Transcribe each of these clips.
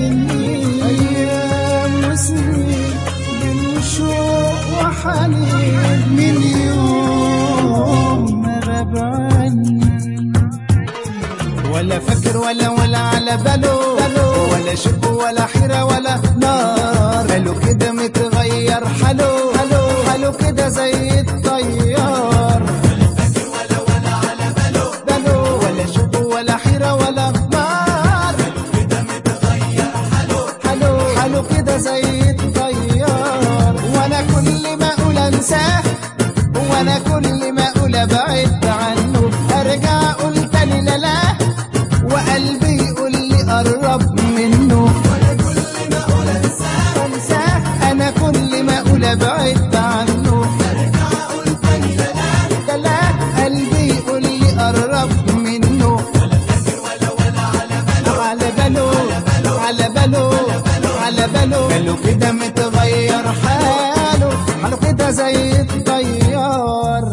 النيل أيام وسنين بين شوق وحنين من يوم ما غاب عني ولا فكر ولا ولا على باله ولا شك ولا حيرة ولا نار باله كده متغير حاله حاله كده زي الطيار باله ولا شك ولا حيرة ولا نار حاله حاله كده زي الطيار وانا كل ما اقول انساه وانا كل ما اقول ابعد عنه ارجع اقول تاني لا لا وقلبي يقول لي قرب منه وانا كل ما اقول انساه انساه انا كل ما اقول ابعد عنه ارجع اقول تاني لا لا لا قلبي يقول لي قرب منه على باله على باله على باله باله كده متغير حاله حاله كده زي الطيار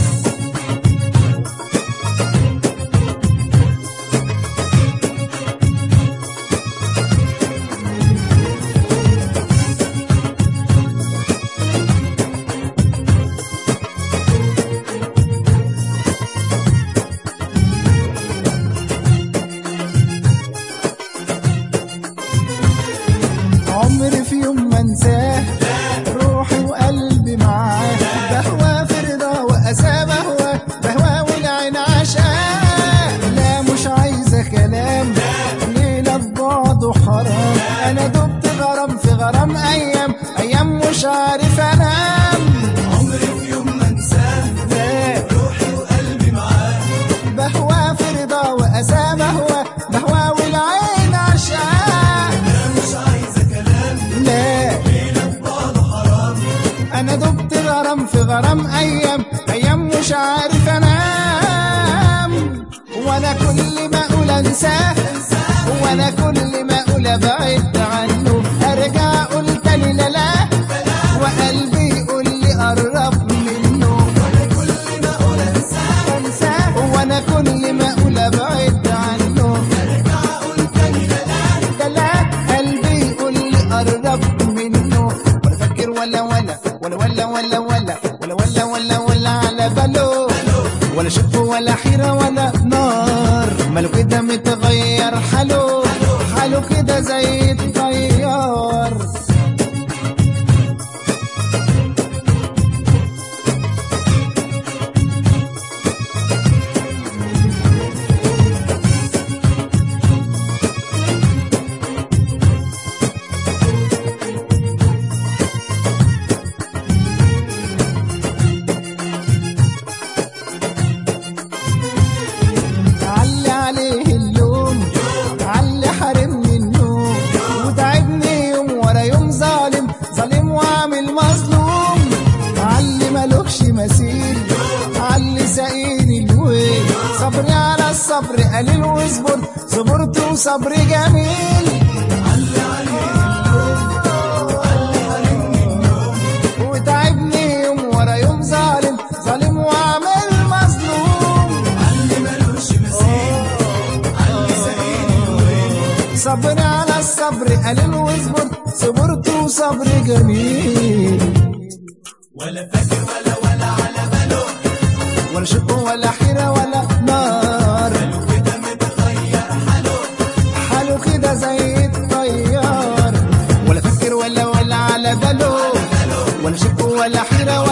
عمري في يوم ما انساه روحي وقلبي معاه بهوى في رضا واساه بهوى بهوى والعين عشاه لا مش عايزه كلام ليله في بعضه حرام انا دبت غرام في غرام ايام ايام مش عارف انام عمري في يوم ما انساه لا روحي وقلبي معاه بهوى في رضا واساه بهوى بهوى والعين عشاه انا مش عايزه كلام لا ليله في بعض حرام انا دبت غرام في غرام ايام ايام مش عارف انام وانا كل ما اقول انساه وانا كل ما اقول ابعد عنه ارجع اقول تاني لا لا وقلبي يقول لي قرب منه وانا كل ما اقول انساه انساه وانا كل ما اقول ابعد عنه ارجع اقول تاني لا لا لا لا قلبي يقول لي قرب منه ولا فكر ولا ولا ولا ولا ولا ولا ولا ولا ولا ولا على باله ولا شك ولا حيرة ولا نار ماله كده متغير حاله حاله كده زي الطيار علي عليه اللوم علي حرمني النوم وتعبني يوم ورا يوم ظالم ظالم وعامل مظلوم علي ملوكش مثيل علي سقيني الويل صبري على الصبر قليل واصبر صبرت وصبر جميل علي عليه اللوم علي حرمني النوم وتعبني يوم ورا يوم ظالم ظالم وعامل مظلوم علي ملوش مثيل علي سقيني الويل صبر على الصبر قليل واصبر صبرت وصبر جميل ولا فاكر ولا ولا على باله ولا شق ولا حيرة ولا نار كده متغير حاله حاله كده زي الطيار ولا فكر ولا ولا على باله ولا شك ولا حيرة